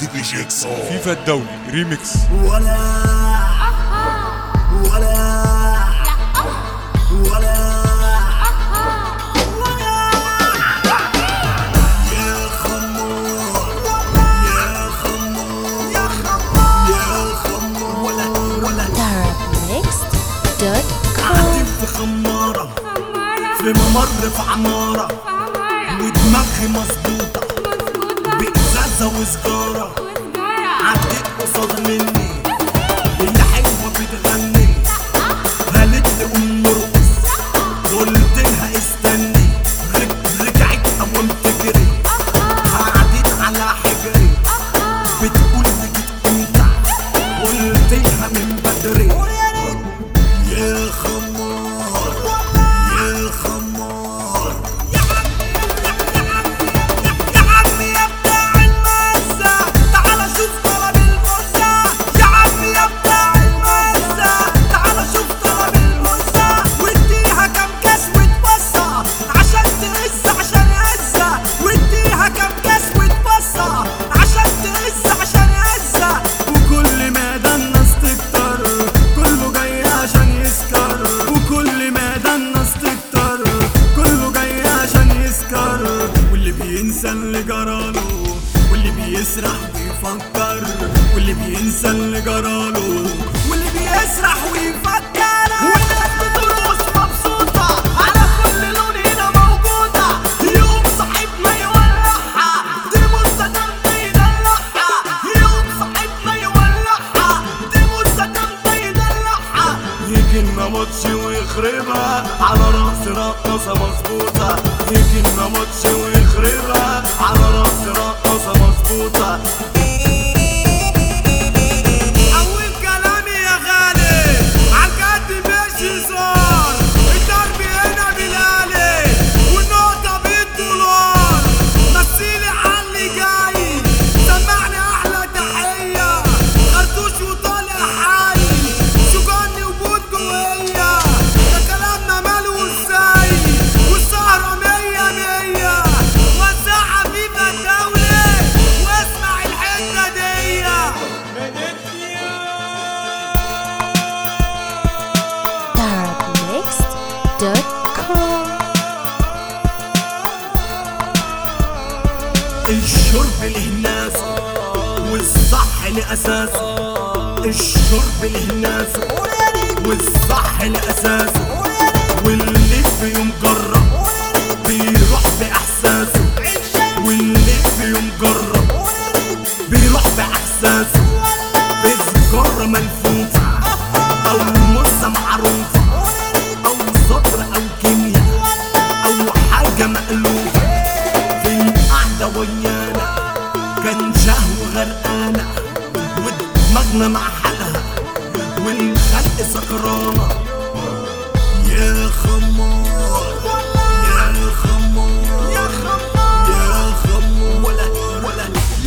دي جيكسو فيفا الدولي ريميكس ولا ولا ولا يا خمور يا خمور يا خمور ولا ولا Arabmixed.com قاعدين في خمارة في ممر في عمارة ودماغي مظبوطة بإزازة وسجارة عديت قصاد مني اللي حلوة بتغني قالت لي قوم نرقص قلت لها استني رج- رجعت قوام تجري قعدت على حجري بتقول لي جيت امتى قلت لها من بدري يا خمار يا خمار يا عمي يا بتاع المزة تعال شوف طلب المزة يا عمي يا بتاع المزة تعال شوف طلب المزة واديها كام كاس وتوسع عشان تهز عشان يهزة واديها كام كاس وتوسع عشان تهز عشان يهزة وكل ما ده الناس تكتر كله جاي عشان يسكر وكل ما ده الناس تكتر كله جاي عشان يسكر واللي بينسى اللي جراله واللي بيسرح ويفكر واللي بينسى اللي جراله واللي بيسرح ويفكر والناس بترقص مبسوطة على كل لون هنا موجودة يوم صاحبنا يولعها دي مستدامة يدلعها يوم صاحبنا يولعها دي مستدامة يدلعها يجي النمطش ويخربها على راس رقصة مظبوطة يجي النمطش ويخربها على راس رقصة مظبوطة أول كلامي يا غالي عالجد مش هزار الضرب هنا بلالي والنقطة بالدولار مثيلي عاللي جاي سمعني أحلى تحية خرطوش وطالع حي شجعني وجود جوية ده كلامنا ماله ازاي والسهرة مية مية وسعها فيفا الدولي واسمع الحتة دي Arabmixed.com الشرب له ناس والصح لأساسه الشرب له ناس والصح لأساسه واللي في يوم جرب بيروح بإحساسه واللي في يوم جرب بيروح بإحساسه بسجارة ملفوفة أو مصة معروفة أو سطر أو كيمياء أو حاجة مألوفة في القعدة ويانا كان شهوة غرقانة ودماغنا مع حالها والخلق سكرانة يا خمار يا خمار يا خمار يا خمار ولا ولا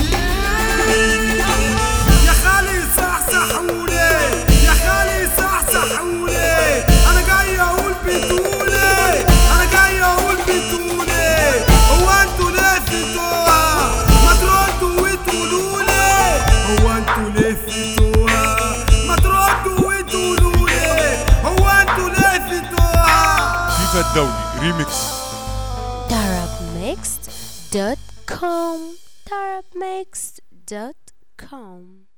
يا خالي صحصحوني يا خالي صحصحوني انا جاي اقول بتقولي انا جاي اقول بتقولي هو انتوا ليه فتوها ما تردوا وتقولوا لي هو انتوا ليه فتوها ما تردوا وتقولوا لي هو انتوا ليه فتوها فيفا الدولي ريميكس Arabmixed.com Arabmixed.com